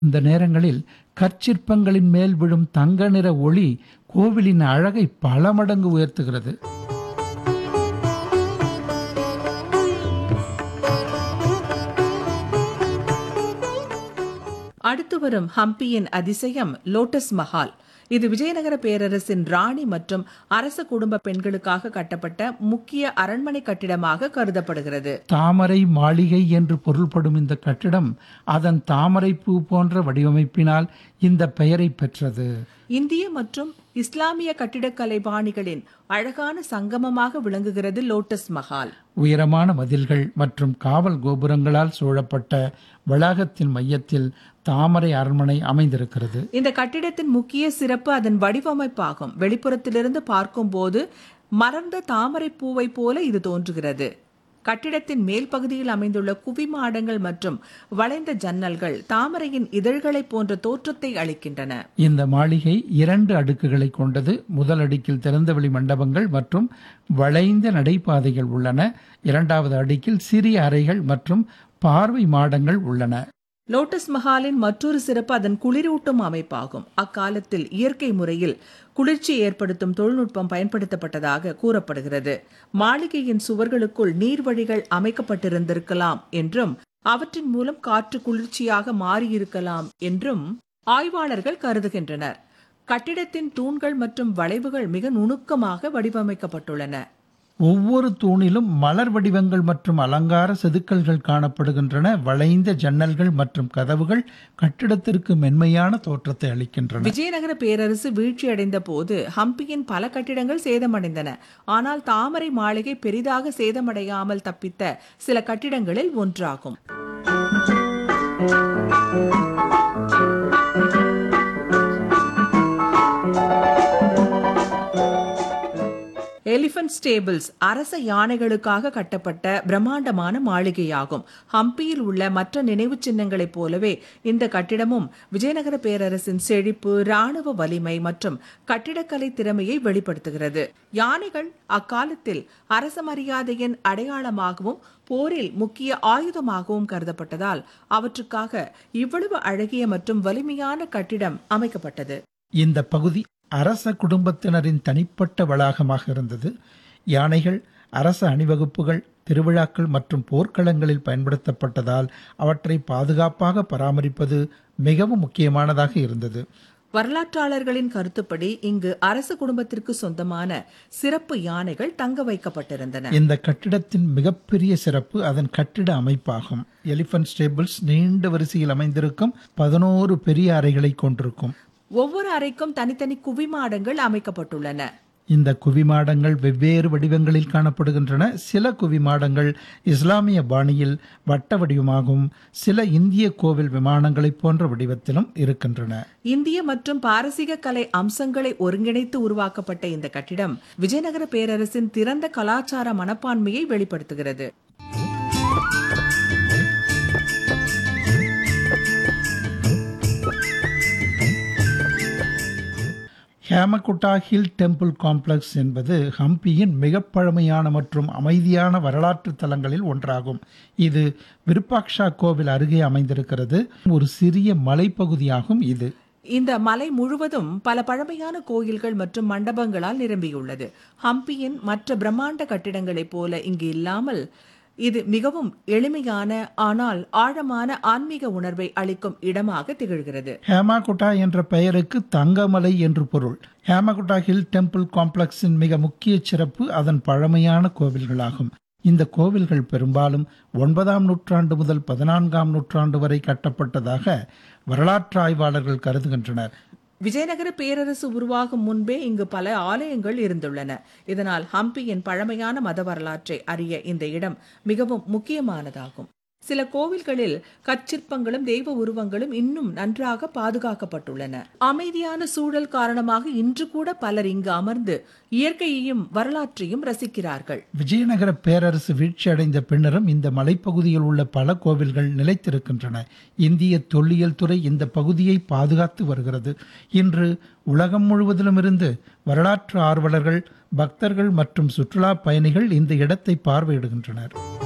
இந்த நேரங்களில் கற்சிற்பங்களின் மேல் விழும் தங்க நிற ஒளி கோவிலின் அழகை பல மடங்கு உயர்த்துகிறது அடுத்து வரும் ஹம்பியின் அதிசயம் லோட்டஸ் மஹால் இது விஜயநகர பேரரசின் ராணி மற்றும் அரச குடும்ப பெண்களுக்காக கட்டப்பட்ட முக்கிய அரண்மனை கட்டிடமாக கருதப்படுகிறது தாமரை மாளிகை என்று பொருள்படும் இந்த கட்டிடம் அதன் தாமரை பூ போன்ற வடிவமைப்பினால் இந்த பெயரை பெற்றது இந்திய மற்றும் இஸ்லாமிய கட்டிடக்கலை பாணிகளின் அழகான சங்கமமாக விளங்குகிறது லோட்டஸ் மஹால் உயரமான மதில்கள் மற்றும் காவல் கோபுரங்களால் சூழப்பட்ட வளாகத்தின் மையத்தில் தாமரை அரண்மனை அமைந்திருக்கிறது இந்த கட்டிடத்தின் முக்கிய சிறப்பு அதன் வடிவமைப்பாகும் வெளிப்புறத்திலிருந்து பார்க்கும்போது மலர்ந்த தாமரை பூவை போல இது தோன்றுகிறது கட்டிடத்தின் மேல் பகுதியில் அமைந்துள்ள குவிமாடங்கள் மற்றும் வளைந்த ஜன்னல்கள் தாமரையின் இதழ்களைப் போன்ற தோற்றத்தை அளிக்கின்றன இந்த மாளிகை இரண்டு அடுக்குகளை கொண்டது முதல் அடுக்கில் திறந்தவெளி மண்டபங்கள் மற்றும் வளைந்த நடைபாதைகள் உள்ளன இரண்டாவது அடுக்கில் சிறிய அறைகள் மற்றும் பார்வை மாடங்கள் உள்ளன லோட்டஸ் மஹாலின் மற்றொரு சிறப்பு அதன் குளிரூட்டும் அமைப்பாகும் அக்காலத்தில் இயற்கை முறையில் குளிர்ச்சி ஏற்படுத்தும் தொழில்நுட்பம் பயன்படுத்தப்பட்டதாக கூறப்படுகிறது மாளிகையின் சுவர்களுக்குள் நீர்வழிகள் அமைக்கப்பட்டிருந்திருக்கலாம் என்றும் அவற்றின் மூலம் காற்று குளிர்ச்சியாக மாறியிருக்கலாம் என்றும் ஆய்வாளர்கள் கருதுகின்றனர் கட்டிடத்தின் தூண்கள் மற்றும் வளைவுகள் மிக நுணுக்கமாக வடிவமைக்கப்பட்டுள்ளன ஒவ்வொரு தூணிலும் மலர் வடிவங்கள் மற்றும் அலங்கார செதுக்கல்கள் காணப்படுகின்றன வளைந்த ஜன்னல்கள் மற்றும் கதவுகள் கட்டிடத்திற்கு மென்மையான தோற்றத்தை அளிக்கின்றன விஜயநகர பேரரசு வீழ்ச்சியடைந்த போது ஹம்பியின் பல கட்டிடங்கள் சேதமடைந்தன ஆனால் தாமரை மாளிகை பெரிதாக சேதமடையாமல் தப்பித்த சில கட்டிடங்களில் ஒன்றாகும் எலிபென்ட் ஸ்டேபிள்ஸ் அரச யானைகளுக்காக கட்டப்பட்ட பிரம்மாண்டமான மாளிகையாகும் ஹம்பியில் உள்ள மற்ற நினைவுச் சின்னங்களைப் போலவே இந்த கட்டிடமும் விஜயநகர பேரரசின் செழிப்பு ராணுவ வலிமை மற்றும் கட்டிடக்கலை திறமையை வெளிப்படுத்துகிறது யானைகள் அக்காலத்தில் அரச மரியாதையின் அடையாளமாகவும் போரில் முக்கிய ஆயுதமாகவும் கருதப்பட்டதால் அவற்றுக்காக இவ்வளவு அழகிய மற்றும் வலிமையான கட்டிடம் அமைக்கப்பட்டது இந்த பகுதி அரச குடும்பத்தினரின் தனிப்பட்ட வளாகமாக இருந்தது யானைகள் அரச அணிவகுப்புகள் திருவிழாக்கள் மற்றும் போர்க்களங்களில் பயன்படுத்தப்பட்டதால் அவற்றை பாதுகாப்பாக பராமரிப்பது மிகவும் முக்கியமானதாக இருந்தது வரலாற்றாளர்களின் கருத்துப்படி இங்கு அரச குடும்பத்திற்கு சொந்தமான சிறப்பு யானைகள் தங்க வைக்கப்பட்டிருந்தன இந்த கட்டிடத்தின் மிகப்பெரிய சிறப்பு அதன் கட்டிட அமைப்பாகும் எலிபென்ட் ஸ்டேபிள்ஸ் நீண்ட வரிசையில் அமைந்திருக்கும் பதினோரு பெரிய அறைகளை கொண்டிருக்கும் ஒவ்வொரு அறைக்கும் தனித்தனி குவிமாடங்கள் அமைக்கப்பட்டுள்ளன இந்த குவிமாடங்கள் வெவ்வேறு வடிவங்களில் காணப்படுகின்றன சில குவிமாடங்கள் இஸ்லாமிய பாணியில் வட்ட வடிவமாகவும் சில இந்திய கோவில் விமானங்களைப் போன்ற வடிவத்திலும் இருக்கின்றன இந்திய மற்றும் பாரசீக கலை அம்சங்களை ஒருங்கிணைத்து உருவாக்கப்பட்ட இந்த கட்டிடம் விஜயநகர பேரரசின் திறந்த கலாச்சார மனப்பான்மையை வெளிப்படுத்துகிறது ஹேமகுட்டா ஹில் டெம்பிள் காம்ப்ளெக்ஸ் என்பது ஹம்பியின் மிக பழமையான மற்றும் அமைதியான வரலாற்று தலங்களில் ஒன்றாகும் இது விருப்பாக்ஷா கோவில் அருகே அமைந்திருக்கிறது ஒரு சிறிய மலைப்பகுதியாகும் இது இந்த மலை முழுவதும் பல பழமையான கோயில்கள் மற்றும் மண்டபங்களால் நிரம்பியுள்ளது ஹம்பியின் மற்ற பிரம்மாண்ட கட்டிடங்களைப் போல இங்கு இல்லாமல் இது மிகவும் எளிமையான ஆனால் ஆழமான ஆன்மீக உணர்வை அளிக்கும் இடமாக திகழ்கிறது ஹேமாகுட்டா என்ற பெயருக்கு தங்கமலை என்று பொருள் ஹேமகுட்டா ஹில் டெம்பிள் காம்ப்ளெக்ஸின் மிக முக்கிய சிறப்பு அதன் பழமையான கோவில்களாகும் இந்த கோவில்கள் பெரும்பாலும் ஒன்பதாம் நூற்றாண்டு முதல் பதினான்காம் நூற்றாண்டு வரை கட்டப்பட்டதாக வரலாற்று ஆய்வாளர்கள் கருதுகின்றனர் விஜயநகர பேரரசு உருவாகும் முன்பே இங்கு பல ஆலயங்கள் இருந்துள்ளன இதனால் ஹம்பியின் பழமையான மத வரலாற்றை அறிய இந்த இடம் மிகவும் முக்கியமானதாகும் சில கோவில்களில் கற்சிற்பங்களும் தெய்வ உருவங்களும் இன்னும் நன்றாக பாதுகாக்கப்பட்டுள்ளன அமைதியான சூழல் காரணமாக இன்று கூட பலர் இங்கு அமர்ந்து இயற்கையையும் வரலாற்றையும் ரசிக்கிறார்கள் விஜயநகர பேரரசு வீழ்ச்சியடைந்த பின்னரும் இந்த மலைப்பகுதியில் உள்ள பல கோவில்கள் நிலைத்திருக்கின்றன இந்திய தொல்லியல் துறை இந்த பகுதியை பாதுகாத்து வருகிறது இன்று உலகம் முழுவதிலும் இருந்து வரலாற்று ஆர்வலர்கள் பக்தர்கள் மற்றும் சுற்றுலா பயணிகள் இந்த இடத்தை பார்வையிடுகின்றனர்